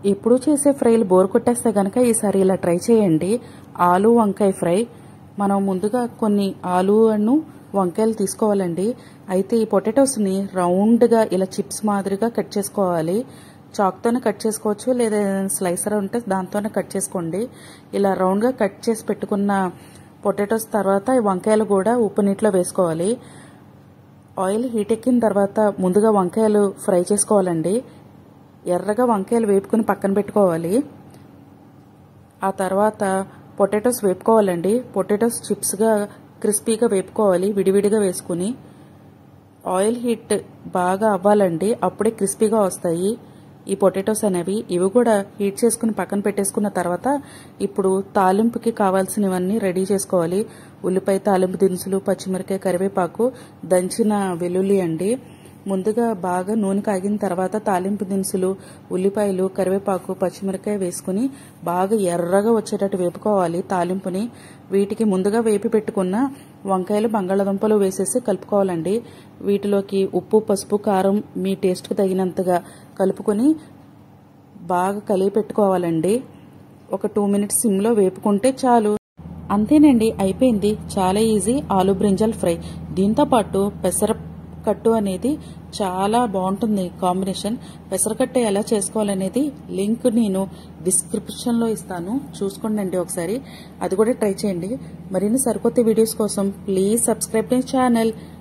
ఎప్పుడు చేసే ఫ్రైలు బోర్ కొట్టేస్తే గనక ఈసారి ఇలా ట్రై చేయండి ఆలు వంకాయ ఫ్రై మనం ముందుగా కొన్ని ఆలు అను వంకాయలు తీసుకోవాలండి అయితే ఈ పొటాటోస్ని రౌండ్గా ఇలా చిప్స్ మాదిరిగా కట్ చేసుకోవాలి చాక్తోనే కట్ చేసుకోవచ్చు లేదా స్లైసర్ ఉంటే దాంతోనే కట్ చేసుకోండి ఇలా రౌండ్గా కట్ చేసి పెట్టుకున్న పొటాటోస్ తర్వాత ఈ వంకాయలు కూడా ఉప్పు నీటిలో వేసుకోవాలి ఆయిల్ హీట్ ఎక్కిన తర్వాత ముందుగా వంకాయలు ఫ్రై చేసుకోవాలండి ఎర్రగా వంకాయలు వేపుకుని పక్కన పెట్టుకోవాలి ఆ తర్వాత పొటాటోస్ వేపుకోవాలండి పొటాటోస్ చిప్స్గా క్రిస్పీగా వేపుకోవాలి విడివిడిగా వేసుకుని ఆయిల్ హీట్ బాగా అవ్వాలండి అప్పుడే క్రిస్పీగా వస్తాయి ఈ పొటాటోస్ అనేవి ఇవి కూడా హీట్ చేసుకుని పక్కన పెట్టేసుకున్న తర్వాత ఇప్పుడు తాలింపుకి కావాల్సినవన్నీ రెడీ చేసుకోవాలి ఉల్లిపాయ తాలింపు దినుసులు పచ్చిమిరకాయ కరివేపాకు దంచిన వెల్లుల్లి అండి ముందుగా బాగా నూనె కాగిన తర్వాత తాలింపు దినుసులు ఉల్లిపాయలు కరివేపాకు పచ్చిమిరకాయ వేసుకుని బాగా ఎర్రగా వచ్చేటట్టు వేపుకోవాలి తాలింపుని వీటికి ముందుగా వేపి పెట్టుకున్న వంకాయలు బంగాళాదుంపలు వేసేసి కలుపుకోవాలండి వీటిలోకి ఉప్పు పసుపు కారం మీ టేస్ట్కి తగినంతగా కలుపుకొని బాగా కలిపి పెట్టుకోవాలండి ఒక టూ మినిట్స్ సిమ్లో వేపుకుంటే చాలు అంతేనండి అయిపోయింది చాలా ఈజీ ఆలు బ్రింజల్ ఫ్రై దీంతో పాటు పెసర కట్టు అనేది చాలా బాగుంటుంది కాంబినేషన్ పెసరకట్టు ఎలా చేసుకోవాలనేది లింక్ నేను డిస్క్రిప్షన్లో ఇస్తాను చూసుకోండి ఒకసారి అది కూడా ట్రై చేయండి మరిన్ని సరికొత్త వీడియోస్ కోసం ప్లీజ్ సబ్స్క్రైబ్ మై ఛానల్